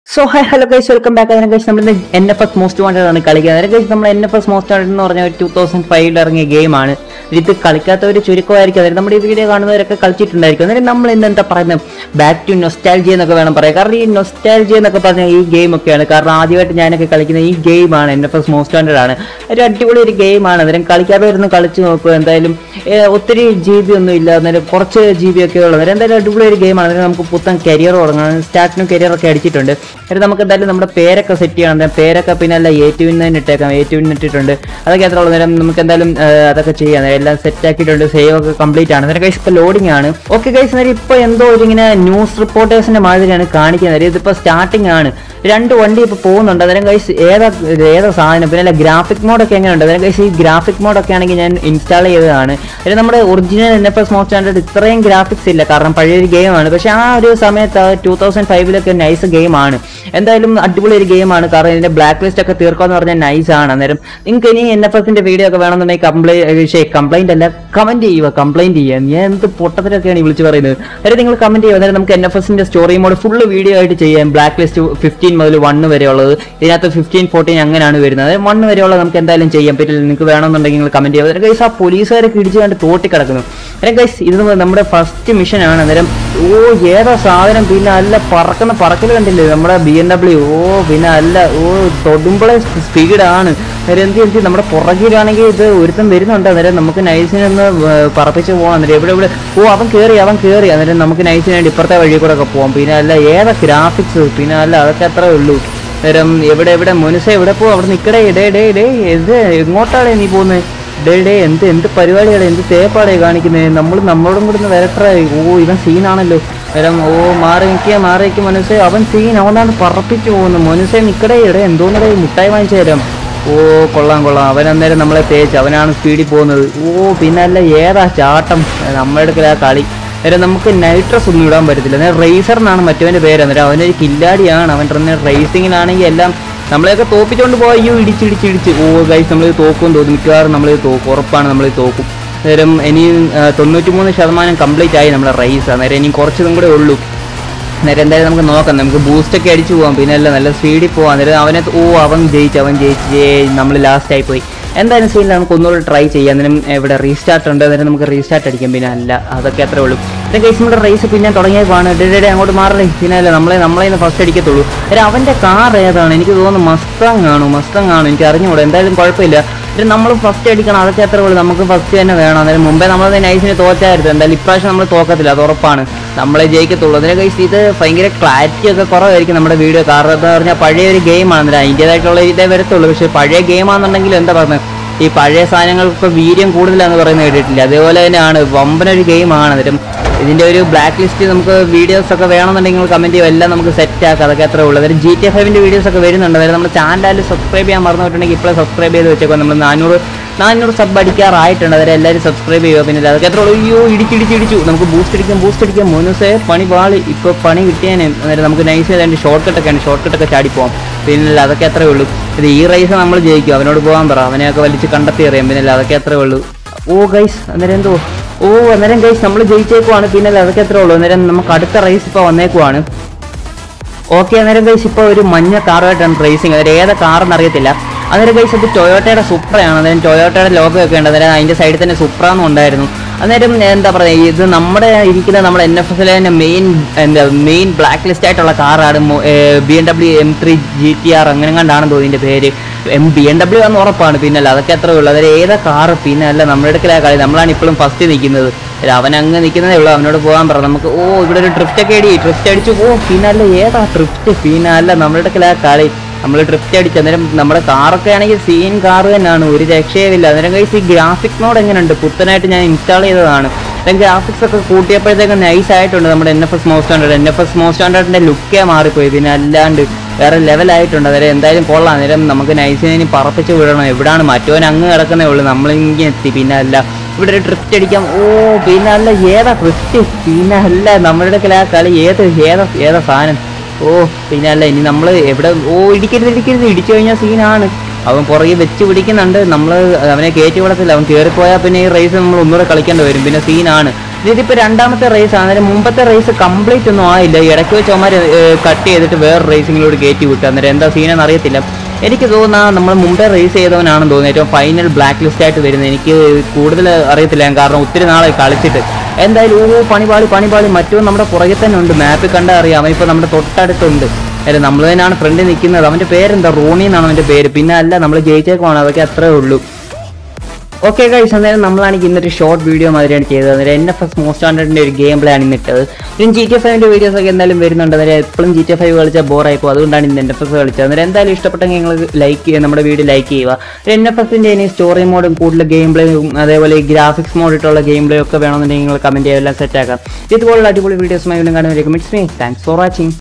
so hi hello guys welcome back അതിനെ guys നമ്മൾ N F S most wanted ആണ് കളിക്കുന്നത് അതിനെ ഗൈസ് നമ്മൾ N F S most wanted എന്ന് പറഞ്ഞ ഒരു ടൂ തൗസൻഡ് ഫൈവിൽ ഇറങ്ങിയ ഗെയിമാണ് ഇത് കളിക്കാത്തവർ ചുരുക്കമായിരിക്കും അതായത് നമ്മുടെ ഈ വീഡിയോ കാണുന്നവരൊക്കെ കളിച്ചിട്ടുണ്ടായിരിക്കും അതായത് നമ്മൾ ഇന്ന് എന്താ പറയുന്നത് ബാക്ക് ടു നൊസ്റ്റാൽജി എന്നൊക്കെ വേണം പറയാം കാരണം ഈ നൊസ്റ്റാൽജി എന്നൊക്കെ പറഞ്ഞ ഈ ഗെയിം ഒക്കെയാണ് കാരണം ആദ്യമായിട്ട് ഞാനൊക്കെ കളിക്കുന്ന ഈ ഗെയിമാണ് N F S most wanted ആണ് ഒരു അടിപൊളി ഒരു ഗെയിമാണ് അന്നേരം കളിക്കാത്തവരൊന്ന് കളിച്ച് നോക്കുക എന്തായാലും ഏഹ്, ഒത്തിരി ജി ബി ഒന്നും ഇല്ല അന്നേരം കുറച്ച് ജി ബി ഒക്കെ ഉള്ളത് അന്നേരം എന്തായാലും അടിപൊളി ഒരു ഗെയിമാണ് അന്നേരം നമുക്ക് പുത്തൻ കരിയർ തുടങ്ങാം സ്റ്റാർട്ടിനും കരിയർ ഒക്കെ അടിച്ചിട്ടുണ്ട് എന്നിട്ട് നമുക്ക് എന്തായാലും നമ്മുടെ പേരൊക്കെ സെറ്റ് ചെയ്യണം അന്നേരം പേരൊക്കെ പിന്നെ അല്ല എ ടു തന്നെ ഇട്ടേക്കാം എ ടു ഇട്ടിട്ടുണ്ട് അതൊക്കെ എത്ര ഉള്ളൂ നേരം നമുക്ക് എന്തായാലും ഏഹ്, അതൊക്കെ ചെയ്യാം അന്നേരം എല്ലാം സെറ്റ് ആക്കിയിട്ടുണ്ട് സേവ് ഒക്കെ കംപ്ലീറ്റ് ആണ് അന്നേരം ഗൈസ് ഇപ്പോൾ ലോഡിംഗ് ആണ് ഓക്കെ ഗൈസ് അന്നേരം ഇപ്പോൾ എന്തോ ഒരു ഇങ്ങനെ ന്യൂസ് റിപ്പോർട്ടേഴ്സിന്റെ മാതിരിയാണ് കാണിക്കുന്നത് അതായത് ഇതിപ്പോൾ സ്റ്റാർട്ടിംഗ് ആണ് രണ്ട് വണ്ടി ഇപ്പോൾ പോകുന്നുണ്ട് അന്നേരം ഗൈസ് ഏതാ ഇത് ഏതാ സാധനം പിന്നെ അല്ല ഗ്രാഫിക് മോഡൊക്കെ എങ്ങനെയുണ്ട് അന്നേരം ഗൈസ് ഈ ഗ്രാഫിക് മോഡൊക്കെ ആണെങ്കിൽ ഞാൻ ഇൻസ്റ്റാൾ ചെയ്തതാണ് ഇത് നമ്മുടെ original N F S most standard ഇത്രയും ഗ്രാഫിക്സ് ഇല്ല കാരണം പഴയൊരു ഗെയിമാണ് പക്ഷേ ആ ഒരു സമയത്ത് ടൂ തൗസൻഡ് ഫൈവിലൊക്കെ നൈസ് ഗെയിമാണ് എന്തായാലും അടിപൊളി ഒരു ഗെയിമാണ് കാരണം ഇതിന്റെ ബ്ലാക്ക് ലിസ്റ്റ് ഒക്കെ തീർക്കാന്ന് പറഞ്ഞാൽ നൈസ് ആണ് അന്നേരം നിങ്ങൾക്ക് ഇനി എൻ എഫ് എസിന്റെ വീഡിയോ ഒക്കെ വേണമെന്നുണ്ടെങ്കിൽ കംപ്ലൈന്റ് കംപ്ലൈന്റ് അല്ല കമന്റ് ചെയ്യുക കംപ്ലൈന്റ് ചെയ്യുക ഞാൻ എന്ത് പൊട്ടത്തിലൊക്കെയാണ് ഈ വിളിച്ച് പറയുന്നത് അതായത് നിങ്ങൾ കമന്റ് ചെയ്യുക അതായത് നമുക്ക് എൻ എഫ് എസിന്റെ സ്റ്റോറി മോഡ് ഫുള്ള് വീഡിയോ ആയിട്ട് ചെയ്യാം ബ്ലാക്ക് ലിസ്റ്റ് ഫിഫ്റ്റീൻ മുതൽ വണ്ണ് വരെ ഉള്ളത് ഇതിനകത്ത് ഫിഫ്റ്റീൻ ഫോർട്ടീൻ അങ്ങനെയാണ് വരുന്നത് അതായത് വണ്ണ് വരെയുള്ളത് നമുക്ക് എന്തായാലും ചെയ്യാം പറ്റില്ല നിങ്ങൾക്ക് വേണമെന്നുണ്ടെങ്കിൽ നിങ്ങൾ കമന്റ് ചെയ്യുക ഗൈസ് ആ പോലീസുകാരൊക്കെ ഇടിച്ച് കണ്ട് തോട്ടി കിടക്കുന്നു അന്നേരം ഗൈസ് ഇത് നമ്മുടെ ഫസ്റ്റ് മിഷൻ ആണ് അന്നേരം ഓ ഏതാ സാധനം പിന്നെ അല്ല പറക്കുന്ന പറക്കൽ കണ്ടില്ലേ നമ്മുടെ ബി എം ഡബ്ല്യു ഓ പിന്നെ അല്ല ഓ തൊടുമ്പോളെ സ്പീഡാണ് അന്നേരം എന്ത് എന്ത് നമ്മുടെ പുറകിലാണെങ്കിൽ ഇത് ഒരുത്തം വരുന്നുണ്ട് അന്നേരം നമുക്ക് നൈസിനെ ഒന്ന് ഏർ, പറപ്പിച്ച് പോകാം അന്നേരം എവിടെ എവിടെ ഓ അവൻ കയറി അവൻ കയറി അന്നേരം നമുക്ക് നൈസിന് വേണ്ടി ഇപ്പുറത്തെ വഴി കൂടെ ഒക്കെ പോകാം പിന്നെ അല്ല ഏതാ ഗ്രാഫിക്സ് പിന്നെ അല്ല അതൊക്കെ അത്രേ ഉള്ളൂ അന്നേരം എവിടെ എവിടെ മുനുസ എവിടെ പോകും അവിടെ നിൽക്കടേ ഡേ ഡേ ഡേ ഇത് എങ്ങോട്ടാണ് നീ പോകുന്നത് ഡേ ഡേ എന്ത് എന്ത് പരിപാടിയാണ് എന്ത് തേപ്പാടേ കാണിക്കുന്നത് നമ്മൾ നമ്മളോടും കൂടെ ഒന്ന് വരട്ടെ ഓ ഇവൻ സീനാണല്ലോ അന്നേരം ഓ മാറി നിൽക്കുക മാറി നിൽക്കുക മനസ്സേ അവൻ സീൻ അവനാണ് പറപ്പിച്ചു പോകുന്നു മനസ്സേ നിൽക്കടേ ഇടേ എന്തോന്നടേ മുട്ടായി വാങ്ങിച്ചു തരാം ഓ കൊള്ളാം കൊള്ളാം അവൻ അന്നേരം നമ്മളെ തേച്ച് അവനാണ് സ്പീഡിൽ പോകുന്നത് ഓ പിന്നെ അല്ല ഏതാ ചാട്ടം നമ്മുടെ അടുക്കലാ കളി അന്നേരം നമുക്ക് നൈട്രസ് ഒന്നും ഇടാൻ പറ്റത്തില്ല അന്നേരം റേസർ എന്നാണ് മറ്റവൻ്റെ പേര് അന്നേരം അവനൊരു കില്ലാടിയാണ് അവൻ റേസിങ്ങിലാണെങ്കിൽ എല്ലാം നമ്മളെയൊക്കെ തോപ്പിച്ചുകൊണ്ട് പോയി അയ്യോ ഇടിച്ചിടിച്ചിടിച്ച് ഓ ഗൈസ് നമ്മൾ തോക്കും തോന്നും മിക്കവാറും നമ്മൾ തോക്കും ഉറപ്പാണ് നമ്മൾ തോക്കും അന്നേരം ഇനി തൊണ്ണൂറ്റി മൂന്ന് ശതമാനം കംപ്ലീറ്റ് ആയി നമ്മുടെ റേസ് അന്നേരം ഇനി കുറച്ചതും കൂടെ ഉള്ളൂ അന്നേരം എന്തായാലും നമുക്ക് നോക്കാം നമുക്ക് ബൂസ്റ്റ് ഒക്കെ അടിച്ചു പോകാം പിന്നെ അല്ല നല്ല സ്പീഡിൽ പോവാം അന്നേരം അവനെ ഓ അവൻ ജയിച്ചു അവൻ ജയിച്ച് നമ്മൾ ലാസ്റ്റ് ആയി പോയി എന്തായാലും സീനിൽ നമുക്ക് ഒന്നുകൂടെ ട്രൈ ചെയ്യാം അന്നേരം ഇവിടെ റീസ്റ്റാർട്ട് ഉണ്ട് അന്നേരം നമുക്ക് റീസ്റ്റാർട്ട് അടിക്കാം പിന്നെ അല്ല അതൊക്കെ അത്രേ ഉള്ളൂ പിന്നെ കേസ് നമ്മുടെ റേസ് പിന്നെ തുടങ്ങിയപ്പോഴാണ് ഡേ അങ്ങോട്ട് മാറണേ പിന്നെ അല്ല നമ്മളെ നമ്മളെ ഫസ്റ്റ് അടിക്കത്തുള്ളൂ അന്നേരം അവൻ്റെ കാർ ഏതാണ് എനിക്ക് തോന്നുന്നു മസ്തങ് ആണ് മസ്തങ് ആണ് എനിക്ക് അറിഞ്ഞുകൂടാ എന്തായാലും കുഴപ്പമില്ല പിന്നെ നമ്മൾ ഫസ്റ്റ് അടിക്കണം അതൊക്കെ അത്ര ഉള്ളൂ നമുക്ക് ഫസ്റ്റ് തന്നെ വേണം അന്നേരം മുമ്പേ നമ്മൾ നൈസിന് തോറ്റായിരുന്നു എന്തായാലും ഇപ്രാവശ്യം നമ്മൾ തോക്കത്തില്ല അത് ഉറപ്പാണ് നമ്മളെ ജയിക്കത്തുള്ളൂ അതിനെ കഴിച്ച് ഇത് ഭയങ്കര ക്ലാരിറ്റി ഒക്കെ കുറവായിരിക്കും നമ്മുടെ വീഡിയോ കാരണം എന്താ പറഞ്ഞാൽ പഴയ ഒരു ഗെയിമാണ് അന്നേരം അതിൻ്റേതായിട്ടുള്ള ഇതേ വരത്തുള്ളൂ പക്ഷേ പഴയ ഗെയിമാണെന്നുണ്ടെങ്കിൽ എന്താ പറയുന്നത് ഈ പഴയ സാധനങ്ങൾക്ക് വീര്യം കൂടുതലാന്ന് പറയുന്നത് കേട്ടിട്ടില്ല അതേപോലെ തന്നെയാണ് വമ്പനൊരു ഗെയിമാണ് അന്നേരം ഇതിന്റെ ഒരു ബ്ലാക്ക് ലിസ്റ്റ് നമുക്ക് വീഡിയോസ് ഒക്കെ വേണമെന്നുണ്ടെങ്കിൽ കമന്റ് ചെയ്യും എല്ലാം നമുക്ക് സെറ്റ് ആക്കാം അതൊക്കെ അത്രേ ഉള്ളൂ അതായത് ജി ടി എഫ് ഫൈവിന്റെ വീഡിയോസ് ഒക്കെ വരുന്നുണ്ട് അതായത് നമ്മുടെ ചാനലിൽ സബ്സ്ക്രൈബ് ചെയ്യാൻ മറന്നിട്ടുണ്ടെങ്കിൽ ഇപ്പോൾ സബ്സ്ക്രൈബ് ചെയ്ത് വെച്ചേക്കോ നമ്മൾ നാനൂറ് നാനൂറ് സബ് അടിക്കാറായിട്ടുണ്ട് അതായത് എല്ലാവരും സബ്സ്ക്രൈബ് ചെയ്യുക പിന്നെ അതൊക്കെ എത്ര ഉള്ളൂ അയ്യോ ഇടിച്ചിടിച്ചിടിച്ചു നമുക്ക് ബൂസ്റ്റ് അടിക്കാം ബൂസ്റ്റ് അടിക്കാം മോനൂസേ പണി പാളി ഇപ്പോൾ പണി കിട്ടിയാൽ അന്നേരം നമുക്ക് നൈസ് ചെയ്താൽ ഷോർട്ട് കട്ടൊക്കെയാണ് ഷോർട്ട് കട്ടൊക്കെ ചാടിപ്പോവാം പിന്നെ അതൊക്കെ അത്രേ ഉള്ളൂ ഇത് ഈ റൈസ് നമ്മൾ ജയിക്കും അവനോട് പോകാൻ പറ അവനെയൊക്കെ വലിച്ച് കണ്ടെത്തി അറിയാം പിന്നെ അതൊക്കെ അത്രേ ഉള്ളൂ ഓ ഗൈസ് അന്നേരം എന്തോ ഓ അന്നേരം ഗൈസ് നമ്മൾ ജയിച്ചേക്കുവാണ് പിന്നെ അതൊക്കെ അത്രേ ഉള്ളൂ അന്നേരം നമുക്ക് അടുത്ത റേസ് ഇപ്പോൾ വന്നേക്കുവാണ് ഓക്കെ അന്നേരം ഗൈസ് ഇപ്പോൾ ഒരു മഞ്ഞ കാറുമായിട്ടാണ് റേസിങ് അതായത് ഏതാ കാറെന്ന് അറിയത്തില്ല അന്നേരം ഗൈസ് ഇത് ടൊയോട്ടയുടെ സുപ്രയാണ് അന്നേരം ടൊയോട്ടയുടെ ലോഗോ ഒക്കെ ഉണ്ട് അന്നേരം അതിൻ്റെ സൈഡിൽ തന്നെ സുപ്ര എന്നും ഉണ്ടായിരുന്നു അന്നേരം എന്താ പറയുക ഇത് നമ്മുടെ ഇരിക്കുന്ന നമ്മുടെ എൻ എഫ് എസിലെ തന്നെ മെയിൻ എന്താ മെയിൻ ബ്ലാക്ക് ലിസ്റ്റ് ആയിട്ടുള്ള കാറാണ് B M W M three G T R അങ്ങനെ കണ്ടാണെന്ന് തോന്നി ഇതിൻ്റെ പേര് എം ബി എം ഡബ്ല്യു എന്ന് ഉറപ്പാണ് പിന്നെ അല്ല അതൊക്കെ അത്രേ ഉള്ളൂ അതായത് ഏതാ കാറ് പിന്നെ അല്ല നമ്മുടെ അടുക്കലാ കളി നമ്മളാണ് ഇപ്പോഴും ഫസ്റ്റ് നിൽക്കുന്നത് അല്ല, അവൻ അങ്ങ് നിൽക്കുന്നതേ ഉള്ളൂ അവനോട് പോകാൻ പറ നമുക്ക് ഓ ഇവിടെ ഒരു ഡ്രിഫ്റ്റ് ഒക്കെ അടി ഡ്രിഫ്റ്റ് അടിച്ചു ഓ പിന്നെ അല്ല ഏതാ ഡ്രിഫ്റ്റ് പിന്നെ അല്ല നമ്മുടെ അടുക്കലാ കളി നമ്മൾ ഡ്രിഫ്റ്റ് അടിച്ച് അന്നേരം നമ്മുടെ കാറൊക്കെ ആണെങ്കിൽ സീൻ കാർ തന്നെയാണ് ഒരു രക്ഷയുമില്ല അന്നേരം കഴിച്ച് ഈ ഗ്രാഫിക് മോഡ് എങ്ങനെയുണ്ട് പുത്തനായിട്ട് ഞാൻ ഇൻസ്റ്റാൾ ചെയ്തതാണ് ഗ്രാഫിക്സ് ഒക്കെ കൂട്ടിയപ്പോഴത്തേക്ക് നൈസ് ആയിട്ടുണ്ട് നമ്മുടെ N F S most standard N F S most സ്റ്റാൻഡേർഡിന്റെ ലുക്കേ മാറിപ്പോയി പിന്നെ അല്ലാണ്ട് വേറെ ലെവലായിട്ടുണ്ട് അന്നേരം എന്തായാലും കൊള്ളാം അന്നേരം നമുക്ക് നൈസിനെ ഇനി പറപ്പിച്ച് വിടണം എവിടാണ് മറ്റവൻ അങ്ങ് കിടക്കുന്നേ ഉള്ളൂ നമ്മളിങ്ങനെ എത്തി പിന്നെ അല്ല ഇവിടെ ഒരു ഡ്രിഫ്റ്റ് അടിക്കാം ഓ പിന്നെ അല്ല ഏതാ ഡ്രിഫ്റ്റ് പിന്നെ അല്ല നമ്മുടെ ആ കളി ഏത് ഏതാ ഏതാ സാധനം ഓ പിന്നെ അല്ല ഇനി നമ്മൾ എവിടെ ഓ ഇടിക്കരുത് ഇടിക്കരുത് ഇടിച്ചു കഴിഞ്ഞാൽ സീനാണ് അവൻ പുറകെ വെച്ച് പിടിക്കുന്നുണ്ട് നമ്മൾ അവനെ കയറ്റി വിടത്തില്ല അവൻ കയറിപ്പോയാൽ പിന്നെ ഈ റേസ് നമ്മൾ ഒന്നുകൂടെ കളിക്കേണ്ടി വരും പിന്നെ സീനാണ് ഇതിപ്പോ രണ്ടാമത്തെ റേസ് ആണ് അന്നേരം മുമ്പത്തെ റേസ് കംപ്ലീറ്റ് ഒന്നും ആയില്ല ഇടയ്ക്ക് വെച്ച് അവന്മാർ കട്ട് ചെയ്തിട്ട് വേറെ റേസിങ്ങിലോട് കയറ്റി വിട്ടു അന്നേരം എന്താ സീനെന്ന് അറിയത്തില്ല എനിക്ക് തോന്നുന്ന നമ്മൾ മുമ്പേ റേസ് ചെയ്തവനാണെന്ന് തോന്നുന്നു ഏറ്റവും ഫൈനൽ ബ്ലാക്ക് ലിസ്റ്റ് ആയിട്ട് വരുന്നത് എനിക്ക് കൂടുതൽ അറിയത്തില്ല ഞാൻ കാരണം ഒത്തിരി നാളെ കളിച്ചിട്ട് എന്തായാലും ഓ പണിപാളി പണിപാളി മറ്റോ നമ്മുടെ പുറകെ തന്നെ ഉണ്ട് മാപ്പിൽ കണ്ടാൽ അറിയാം അവനിപ്പോൾ നമ്മുടെ തൊട്ടടുത്തുണ്ട് അല്ല നമ്മൾ തന്നെയാണ് ഫ്രണ്ടിൽ നിൽക്കുന്നത് അവൻ്റെ പേരെന്താ റോണി എന്നാണ് അവൻ്റെ പേര് പിന്നെ അല്ല നമ്മൾ ജയിച്ചേക്കുവാണ് അതൊക്കെ അത്രേ ഉള്ളൂ ഓക്കെ ഗൈസ് അന്നേരം നമ്മളാണെങ്കിൽ ഇന്നൊരു ഷോർട്ട് വീഡിയോ മാതിരിയാണ് ചെയ്തത് അന്നേരം എൻ എഫ് എസ് മോസ്റ്റ് ഹൺഡ്രഡിൻ്റെ ഒരു ഗെയിം പ്ലേ ആണ് ഇന്നിട്ടത് ഇനി ജി ടി എഫ് ഐൻ്റെ വീഡിയോസ് ഒക്കെ എന്തായാലും വരുന്നുണ്ട് അന്നേരം എപ്പോഴും ജി ടി എഫ് ഐ കളിച്ചാൽ ബോറായിപ്പോൾ അതുകൊണ്ടാണ് ഇന്ന് എൻ എഫ് എസ് കളിച്ചത് അന്നേരം എന്തായാലും ഇഷ്ടപ്പെട്ടെങ്കിൽ നിങ്ങൾ ലൈക്ക് ചെയ്യുക നമ്മുടെ വീഡിയോ ലൈക്ക് ചെയ്യുക എൻ എഫ് എസിൻ്റെ ഇനി സ്റ്റോറി മോഡും കൂടുതൽ ഗെയിം പ്ലേയും അതേപോലെ ഗ്രാഫിക്സ് മോഡിട്ടുള്ള ഗെയിം പ്ലേ ഒക്കെ വേണമെന്നുണ്ടെങ്കിൽ നിങ്ങൾ കമൻറ്റ് ചെയ്യുക എല്ലാം സെറ്റ് ആക്കാം ഇതുപോലുള്ള അടിപൊളി വീഡിയോസുമായി വീണ്ടും കാണുന്നവരേക്കും it's me thanks for watching